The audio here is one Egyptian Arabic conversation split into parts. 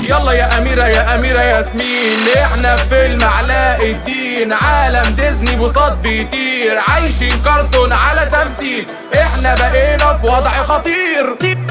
يلا يا أميرة يا أميرة ياسمين احنا في فيلم علاء الدين عالم ديزني بساط بيطير عايشين كرتون على تمثيل احنا بقينا في وضع خطير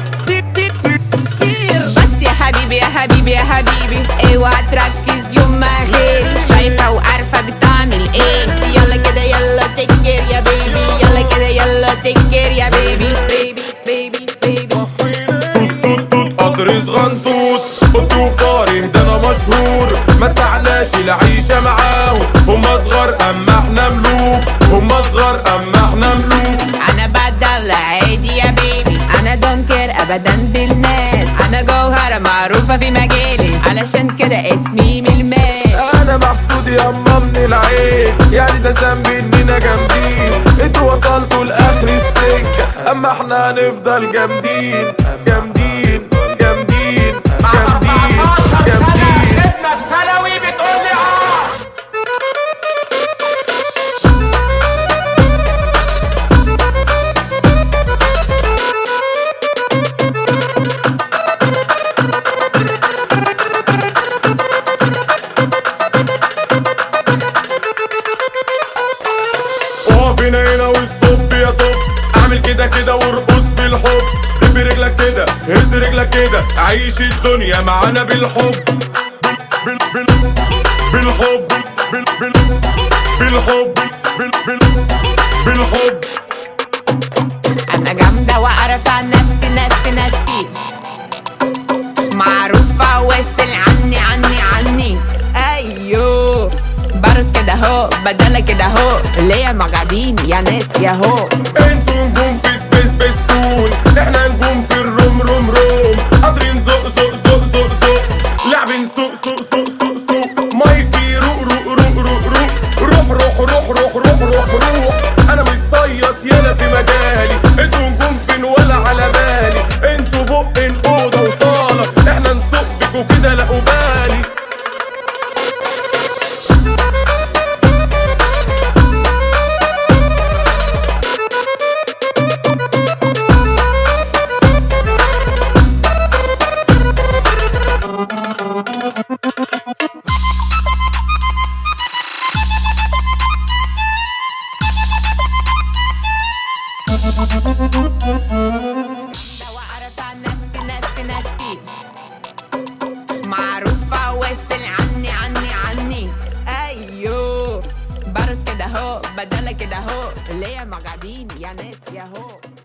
بس يا حبيبي يا حبيبي يا حبيبي اوعى تركز يوم ما غيري شايفة وعارفة بتعمل ايه يلا كده يلا تكر يا بيبي يلا كده يلا تكر يا بيبي بيبي بيبي بيبي توت توت توت قدر صغنطوط انتوا فاره ده انا مشهور ما سعناش العيشة معاهم هم اصغر اما احنا ملوك هم اصغر اما احنا ملوك انا بدل عادي يا بيبي انا دونكر ابدا بالناس انا جوهرة معروفة في مجالي علشان كده اسمي من الماس انا محسود ياما من العين يعني ده ذنبي اننا جامدين انتوا وصلتوا لاخر السكة اما احنا هنفضل جامدين جامدين جامدين جامدين جامدين سيبنا في ثانوي بتقول لي اه اقف هنا هنا وستوب يا توب اعمل كده كده وارقص بالحب دب رجلك كده هز رجلك كده عيش الدنيا معانا بالحب بال بال بال بالحب بال بال بالحب بال بال بالحب انا جامدة واعرف عن نفسي نفسي نفسي معروفة واسل عني عني عني ايوه برس كده اهو بدلة كده اهو ليا مجادين يا ناس يا هو انتوا نجوم في سبيس بيستون احنا نجوم في الروم روم روم قاطرين زق زق زق زق زق لاعبين سوق سوق سوق سوق سوق مايكي روق روق روق روق روق روح روح روح روح روح روح روح انا متصيط يالا في مجالي انتوا نجوم فين ولا على بالي انتوا بقن اوضه وصاله احنا نسوق بكوا كده لا بالي واعرف عن نفسي نفسي نفسي معروفة واسل عني عني عني ايوه برس كده اهو بدلة كده اهو ليا مجادين يا ناس يا هو